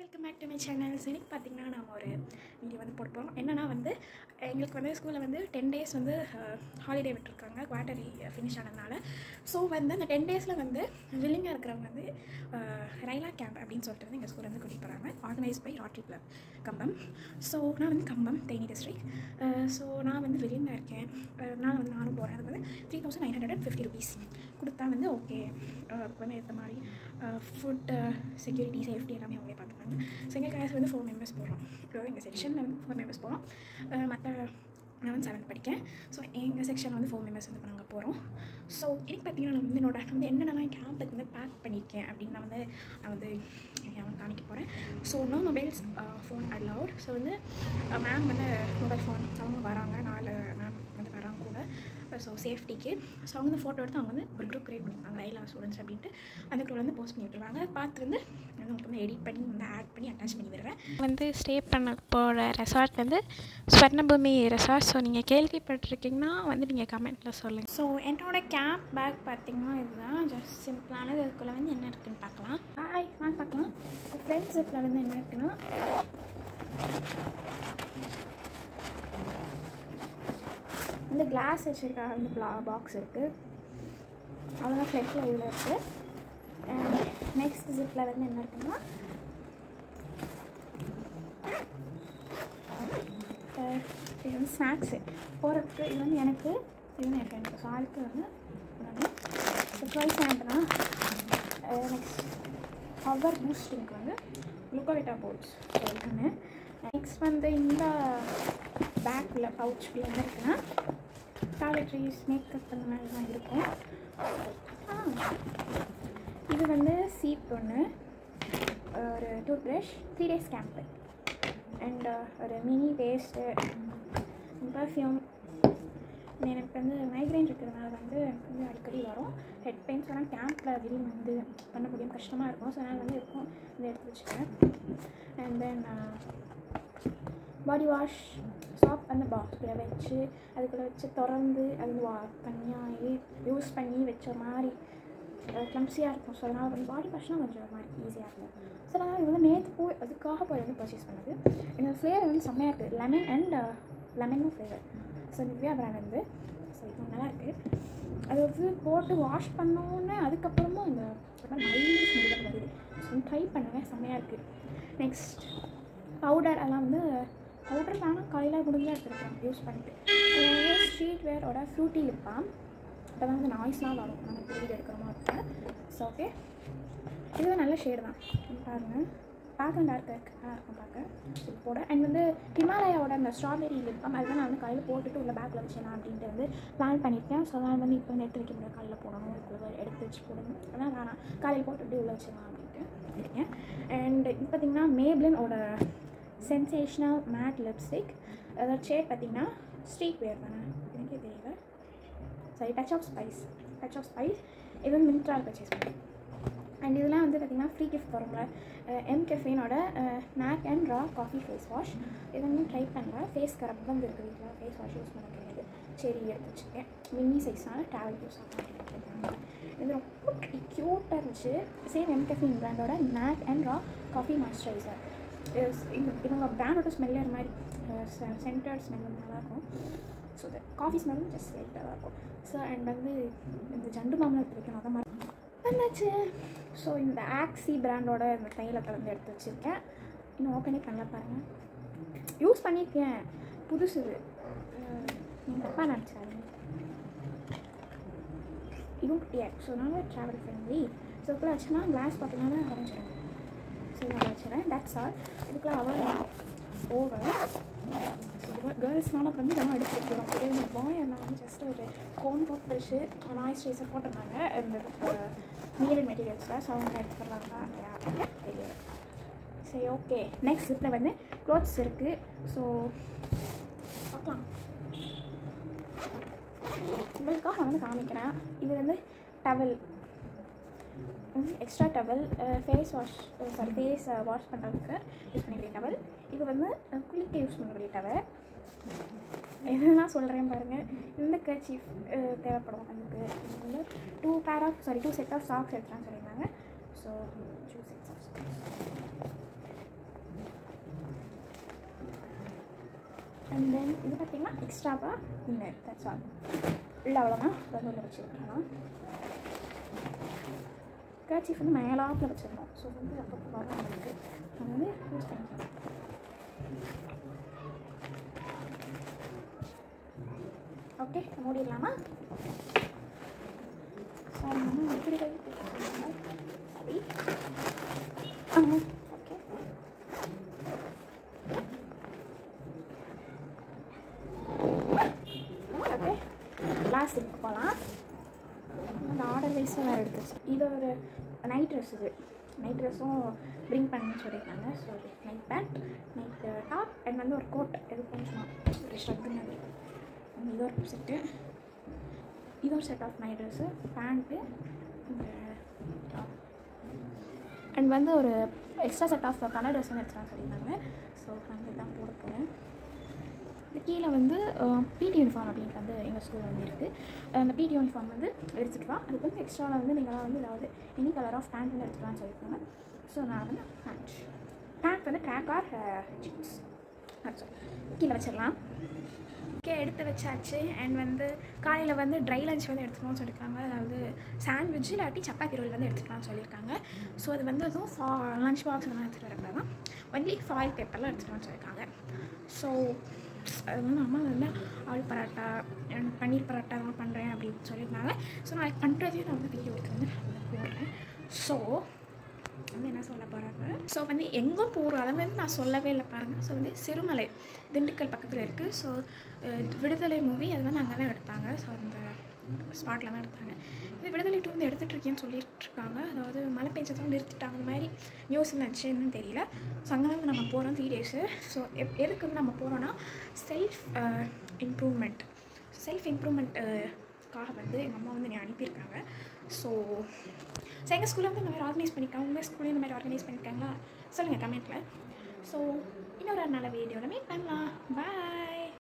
welcome back to my channel இன்னைக்கு பார்த்தீங்கன்னா நம்ம ஒரு வீடியோ வந்து போட போகிறோம் என்னென்னா வந்து எங்களுக்கு வந்து ஸ்கூலில் வந்து டென் டேஸ் வந்து ஹாலிடே விட்டுருக்காங்க குவார்டரி ஃபினிஷ் ஆனதுனால ஸோ வந்து அந்த டென் டேஸில் வந்து வில்லிங்காக இருக்கிறவங்க வந்து ரைலா கேம்ப் அப்படின்னு சொல்லிட்டு வந்து எங்கள் ஸ்கூலில் வந்து கூட்டிகிட்டு போகிறாங்க organise by Rotary club Cumbum so நான் வந்து கம்பம் தேனி டிஸ்ட்ரிக் ஸோ நான் வந்து வில்லிங்காக இருக்கேன் அஹ் நான் வந்து நானும் போகிறேன் அதுக்கு வந்து three thousand nine hundred and fifty rupees கொடுத்தா வந்து ஓகே அதுக்கு வந்து ஏற்ற மாதிரி ஃபுட்டு செக்யூரிட்டி சேஃப்டி எல்லாமே அவங்களே பார்த்துப்பாங்க ஸோ எங்கள் கிளாஸ் வந்து ஃபோர் மெம்பர்ஸ் போகிறோம் எங்கள் செக்ஷனில் வந்து ஃபோர் மெம்பர்ஸ் போகிறோம் மற்ற நான் வந்து செவன்த் படிக்கேன் ஸோ எங்கள் செக்ஷன் வந்து ஃபோர் மெம்பர்ஸ் வந்து நாங்கள் போகிறோம் ஸோ இன்னைக்கு பார்த்தீங்கன்னா நான் வந்து என்னோட வந்து என்னென்னலாம் கேம்புக்கு வந்து பேக் பண்ணியிருக்கேன் அப்படின்னு நான் வந்து நான் வந்து அவன் காமிக்க போகிறேன் so no mobiles phone allowed so வந்து மேம் வந்து மொபைல் ஃபோன் அவங்க வராங்க நாலு மேம் வந்து வராங்க கூட ஸோ சேஃப்டிக்கு ஸோ அவங்க வந்து ஃபோட்டோ எடுத்து அவங்க வந்து ஒரு குரூப் க்ரியேட் பண்ணிப்பாங்க ரைலா ஸ்டூடெண்ட்ஸ் அப்படின்ட்டு அந்த குரூப் வந்து போஸ்ட் பண்ணி விட்டுருவாங்க பார்த்து வந்து நான் உங்களுக்கு வந்து எடிட் பண்ணி வந்து ஆட் பண்ணி அட்டாச் பண்ணி விடுறேன் வந்து ஸ்டே பண்ண போகிற ரெசார்ட் வந்து ஸ்வர்ணபூமி ரெசார்ட் ஸோ நீங்கள் கேள்விப்பட்டிருக்கீங்கன்னா வந்து நீங்கள் கமெண்ட்டில் சொல்லுங்கள் ஸோ என்னோட கேம்ப் பேக் பார்த்தீங்கன்னா இதுதான் ஜஸ்ட் சிம்பிளானது இதுக்குள்ளே வந்து என்ன இருக்குன்னு பார்க்கலாம் ஹாய் வாங்க பார்க்கலாம் ஃப்ரெண்ட்ஸ் இதில் வந்து என்ன இருக்குன்னா இந்த கிளாஸ் வச்சுருக்க அந்த ப்ளா பாக்ஸ் இருக்குது அதெல்லாம் ஃப்ளெட்டில் இதில் இருக்குது அண்ட் நெக்ஸ்ட் ஜிப்பில் வந்து என்ன இருக்குன்னா அஹ் இது வந்து ஸ்நாக்ஸு போகிறதுக்கு இது வந்து எனக்கு இது வந்து என் ஃப்ரெண்டுக்கு ஸோ ஆளுக்கு வந்து ப்ரைஸ் என்னன்னா நெக்ஸ்ட் பவர் பூஸ்டிங்க்கு வந்து குளுக்கோவிட்டா போட்ஸ் இருக்குன்னு நெக்ஸ்ட் வந்து இந்த பேக்கில் பவுச்சுக்குள்ள என்ன இருக்குன்னா டாய்லெட்ரிஸ் மேக்கப் அந்த மாதிரிலாம் இருக்கும் ஆ, இது வந்து சீப் ஒன்று ஒரு tooth brush three days camp and ஒரு மினி பேஸ்ட்டு பர்ஃப்யூம் எனக்கு வந்து மைக்ரைன் இருக்கிறதுனால வந்து எனக்கு வந்து அடிக்கடி வரும் ஹெட் பெயின்ஸ் ஆனால் கேம்பில் வெளியே வந்து பண்ண முடியும் கஷ்டமாக இருக்கும் ஸோ அதனால் வந்து இருக்கும் இதை எடுத்து வச்சுக்கிறேன் அண்ட் தென் பாடி வாஷ் சாப் அந்த பாக்ஸில் வச்சு அதுக்குள்ளே வச்சு திறந்து அது வா தனியாக யூஸ் பண்ணி வச்ச மாதிரி க்ளம்ஸியாக இருக்கும் ஸோ அதனால் வந்து பாடி வாஷ்னால் கொஞ்சம் ஒரு மாதிரி ஈஸியாக இருக்கும் ஸோ நான் இது வந்து நேற்று போய் அதுக்காக போய் வந்து பர்ச்சேஸ் பண்ணது இந்த ஃப்ளேவர் வந்து செம்மையாக இருக்குது லெமன் அண்ட் லெமனும் ஃப்ளேவர் ஸோ நிவ்யா பிராண்ட் வந்து ஸோ இது நல்லா இருக்குது அது வந்து போட்டு வாஷ் பண்ணோன்னே அதுக்கப்புறமும் இந்த மைல்டு ஸ்மெல் வருது ஸோ ட்ரை பண்ணுவேன் செம்மையாக இருக்குது நெக்ஸ்ட் பவுடர் எல்லாம் வந்து பவுடர் வேணால் காலையில் முடிஞ்சால் எடுத்துருக்கேன் யூஸ் பண்ணிட்டு ஸ்ட்ரீட் வேரோட ஃப்ரூட்டி லிப்பாம் இப்போ தான் வந்து நாய்ஸ்லாம் வரும் நம்ம வீடியோ எடுக்கிற மாதிரி இருக்கேன் ஸோ ஓகே இதுவும் நல்ல ஷேடு தான் இது பாருங்கள் பார்க்க டார்க்காக இருக்கு நல்லா இருக்கும் பார்க்க இது போட அண்ட் வந்து ஹிமாலயாவோட அந்த ஸ்ட்ராபெரி லிப்பம் அதுதான் நான் வந்து காலையில் போட்டுட்டு உள்ள பேக்கில் வச்சிடலாம் அப்படின்ட்டு வந்து பிளான் பண்ணியிருக்கேன் ஸோ அதனால் வந்து இப்போ வந்து எடுத்து வைக்க முடியாது காலையில் போடணும் இதுக்குள்ள எடுத்து வச்சு போடணும் அதான் வேணாம் காலையில் போட்டு இப்படி உள்ள வச்சிடலாம் அப்படின்ட்டு இருக்கேன் அண்ட் இது பார்த்திங்கன்னா மேப்ளினோட சென்சேஷனல் மேட் லிப்ஸ்டிக் அதோட ஷேட் பார்த்திங்கன்னா ஸ்ட்ரீட் வேர் தானே எனக்கே தெரியல sorry touch of spice touch of spice இது வந்து மின்ட்ரால் பர்ச்சேஸ் பண்ணேன் அண்ட் இதெல்லாம் வந்து பார்த்திங்கன்னா ஃப்ரீ கிஃப்ட் வரும்ல எம் கெஃபீனோட make and raw coffee face wash இது வந்து ட்ரை பண்ணல ஃபேஸ் கரப் வந்து இருக்குது வீட்டில் ஃபேஸ் வாஷ் யூஸ் பண்ண கிடையாது சரி எடுத்து வச்சுருக்கேன் மினி சைஸான ட்ராவல் யூஸ் ஆகும் இது ரொம்ப க்யூட்டாக இருந்துச்சு சேம் எம் கெஃபீன் பிராண்டோட make and raw coffee moisturiser இவங்க பிராண்டோட ஸ்மெல்லே ஒரு மாதிரி சென்டர்ட் ஸ்மெல் வந்து நல்லாயிருக்கும் ஸோ இந்த காஃபி ஸ்மெல்லும் ஜஸ்ட் லைட்டாக தான் இருக்கும் ஸோ அண்ட் வந்து இந்த ஜண்டு மாமலத்து வைக்கணும் அதை மாதிரி வந்தாச்சு ஸோ இந்த ஆக்ஸி பிராண்டோட இந்த தைலத்தை வந்து எடுத்து வச்சுருக்கேன் இன்னும் ஓப்பனே பண்ணல பாருங்கள் யூஸ் பண்ணியிருக்கேன் புதுசு இது நீங்கள் தப்பாக நினச்சாருங்க இதுவும் குட்டியாக ஸோ நான் ட்ராவல் ஃப்ரெண்ட்லி ஸோ இதுக்குள்ள வச்சுன்னா கிளாஸ் பார்த்தீங்கன்னா வரைஞ்சிடும் ஸோ நான் வச்சுறேன் டேட்ஸ் ஆல் இதுக்குள்ள அவர் ஓவர் கேர்ள்ஸ்னால வந்து இதெல்லாம் எடுத்து வைக்கிறோம் இதே இந்த பாய் எல்லாம் வந்து ஜஸ்ட் ஒரு கோன் போட் ப்ரெஷ்ஷு மாய்ஸ்சரைசர் போட்டிருந்தாங்க இந்த நீலன் மெட்டீரியல்ஸில் ஸோ அவங்க எடுத்துக்கிறாங்களா இல்லையா அப்படின்னு தெரியல சரி ஓகே நெக்ஸ்ட் ஸ்லிப்பில் வந்து க்ளோத்ஸ் இருக்குது ஸோ பார்க்கலாம் உங்களுக்காக நான் வந்து காமிக்கிறேன் இது வந்து towel extra towel face wash sorry face wash பண்ணுறதுக்கு யூஸ் பண்ணிக்கிற டவல் இது வந்து அஹ், குளிக்க யூஸ் பண்ணக்கூடிய டவல் என்னெல்லாம் சொல்கிறேன் பாருங்கள் இந்த கர்ச்சீஃப் தேவைப்படும் அதுக்கு இது வந்து two pair of sorry two set of socks எடுத்துலாம் சொல்லியிருந்தாங்க so two sets of socks and then இது பார்த்தீங்கன்னா எக்ஸ்ட்ராவாக இன்னர் தட்ஸ் ஆல் இல்லை அவ்வளோதான் அதை உள்ள வச்சுருக்கலாம் கர்ச்சீஃப் வந்து மேலாப்பில் வச்சுருந்தோம் ஸோ வந்து அப்பப்போ வரும் நம்மளுக்கு அது வந்து யூஸ் பண்ணிக்கலாம் ஓகே மூடிடலாமா சாரி நம்ம எப்படி கை சரி ஓகே ஓகே லாஸ்ட் இதுக்கு போகலாம் அந்த ஆர்டர் வைஸாக வேறு எடுத்துச்சு இது ஒரு நைட் ட்ரெஸ் இது நைட் ட்ரெஸ்ஸும் ப்ரிங் பண்ணி சொல்லியிருக்காங்க so night pant night top and வந்து ஒரு கோட் இது கொஞ்சம் ஒரு ஷர்ட்டு மாதிரி And இது ஒரு செட்டு இது ஒரு set of night dress pant இந்த டாப் அண்ட் வந்து ஒரு extra set of colour dress வந்து எடுத்துலாம் சொல்லியிருந்தாங்க ஸோ நான் இதான் போட போகிறேன் இந்த கீழே வந்து பிடி யூனிஃபார்ம் அப்படின்ட்டு வந்து எங்கள் ஸ்கூல் வந்து இருக்குது அந்த பிடி யூனிஃபார்ம் வந்து எடுத்துகிட்டு வா அதுக்கு வந்து எக்ஸ்ட்ராவில் வந்து நீங்களாம் வந்து ஏதாவது எனி கலர் ஆஃப் பேண்ட் வந்து எடுத்துக்கலாம்னு சொல்லியிருக்காங்க ஸோ நான் வந்து பேண்ட் பேண்ட் வந்து ட்ராக் ஆர் ஜீன்ஸ் கீழே வச்சிடலாம் ஓகே எடுத்து வச்சாச்சு அண்ட் வந்து காலையில் வந்து ட்ரை லஞ்ச் வந்து எடுத்துக்கணும்னு சொல்லியிருக்காங்க அதாவது சாண்ட்விட்ச் இல்லாட்டி சப்பாத்தி ரோல் வந்து எடுத்துக்கலாம்னு சொல்லியிருக்காங்க ஸோ அது வந்து அதுவும் ஃபா லஞ்ச் பாக்ஸ் அதெல்லாம் எடுத்துகிட்டு வரக்கூடாது ஒன்லி ஃபாயில் பேப்பர்லாம் எடுத்துக்கலாம்னு சொல்லியிருக்காங்க ஸோ அது வந்து அம்மா வந்து ஆள் பரோட்டா and பன்னீர் பரோட்டா தான் பண்ணுறேன் அப்படின்னு சொல்லியிருந்தாங்க ஸோ நாளைக்கு பண்ணுறதே நான் வந்து வீடியோ எடுத்து வந்து நான் வந்து போடுறேன் ஸோ வந்து என்ன சொல்ல போகிறாங்க ஸோ வந்து எங்கே போகிறோம் அதை வந்து நான் சொல்லவே இல்லை பாருங்கள் ஸோ வந்து சிறுமலை திண்டுக்கல் பக்கத்தில் இருக்குது ஸோ விடுதலை மூவி அது வந்து அங்கே தான் எடுத்தாங்க ஸோ அந்த ஸ்பாட்டில் தான் எடுத்தாங்க இது விடுதலை டூ வந்து எடுத்துகிட்டு இருக்கேன்னு சொல்லிட்டு இருக்காங்க அதாவது மழை பெஞ்சதும் நிறுத்திட்டாங்க அந்த மாதிரி நியூஸ் இருந்துச்சுன்னு தெரியல ஸோ அங்கே தான் நம்ம போகிறோம் த்ரீ டேஸு ஸோ எப் எதுக்கு வந்து நம்ம போகிறோன்னா செல்ஃப் இம்ப்ரூவ்மெண்ட் செல்ஃப் இம்ப்ரூவ்மெண்ட்டுக்காக வந்து எங்கள் அம்மா வந்து என்னை அனுப்பியிருக்காங்க ஸோ ஸோ எங்கள் ஸ்கூலில் வந்து இந்த மாதிரி ஆர்கனைஸ் பண்ணியிருக்காங்க உங்கள் ஸ்கூல்லையும் இந்த மாதிரி ஆர்கனைஸ் பண்ணியிருக்காங்களா சொல்லுங்கள் கமெண்ட்டில் ஸோ இன்னொரு நல்ல வீடியோவில் மீட் பண்ணலாம் பாய்